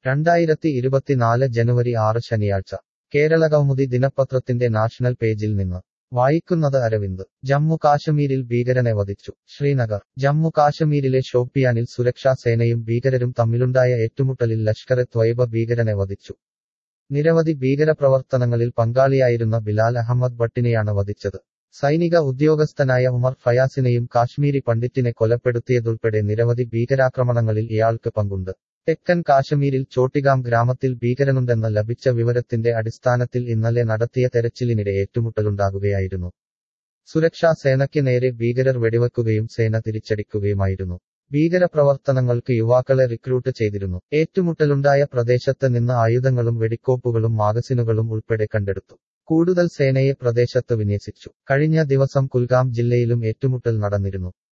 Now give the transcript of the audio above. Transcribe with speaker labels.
Speaker 1: രണ്ടായിരത്തി ഇരുപത്തിനാല് ജനുവരി ആറ് ശനിയാഴ്ച കേരളകൗമുദി ദിനപത്രത്തിന്റെ നാഷണൽ പേജിൽ നിന്ന് വായിക്കുന്നത് അരവിന്ദ് ജമ്മു കാശ്മീരിൽ ഭീകരനെ വധിച്ചു ശ്രീനഗർ ജമ്മു കാശ്മീരിലെ ഷോപ്പിയാനിൽ സുരക്ഷാ സേനയും ഭീകരരും തമ്മിലുണ്ടായ ഏറ്റുമുട്ടലിൽ ലഷ്കറെ ത്വയ്ബ ഭീകരനെ വധിച്ചു നിരവധി ഭീകരപ്രവർത്തനങ്ങളിൽ പങ്കാളിയായിരുന്ന ബിലാൽ അഹമ്മദ് ഭട്ടിനെയാണ് വധിച്ചത് സൈനിക ഉദ്യോഗസ്ഥനായ ഉമർ ഫയാസിനെയും കാശ്മീരി പണ്ഡിറ്റിനെ കൊലപ്പെടുത്തിയതുൾപ്പെടെ നിരവധി ഭീകരാക്രമണങ്ങളിൽ ഇയാൾക്ക് പങ്കുണ്ട് തെക്കൻ കാശ്മീരിൽ ചോട്ടിഗാം ഗ്രാമത്തിൽ ഭീകരനുണ്ടെന്ന് ലഭിച്ച വിവരത്തിന്റെ അടിസ്ഥാനത്തിൽ ഇന്നലെ നടത്തിയ തെരച്ചിലിനിടെ ഏറ്റുമുട്ടലുണ്ടാകുകയായിരുന്നു സുരക്ഷാ സേനയ്ക്ക് നേരെ ഭീകരർ വെടിവെക്കുകയും സേന തിരിച്ചടിക്കുകയുമായിരുന്നു ഭീകരപ്രവർത്തനങ്ങൾക്ക് യുവാക്കളെ റിക്രൂട്ട് ചെയ്തിരുന്നു ഏറ്റുമുട്ടലുണ്ടായ പ്രദേശത്ത് നിന്ന് ആയുധങ്ങളും വെടിക്കോപ്പുകളും മാഗസിനുകളും ഉൾപ്പെടെ കണ്ടെടുത്തു കൂടുതൽ സേനയെ പ്രദേശത്ത് വിന്യസിച്ചു കഴിഞ്ഞ ദിവസം കുൽഗാം ജില്ലയിലും ഏറ്റുമുട്ടൽ നടന്നിരുന്നു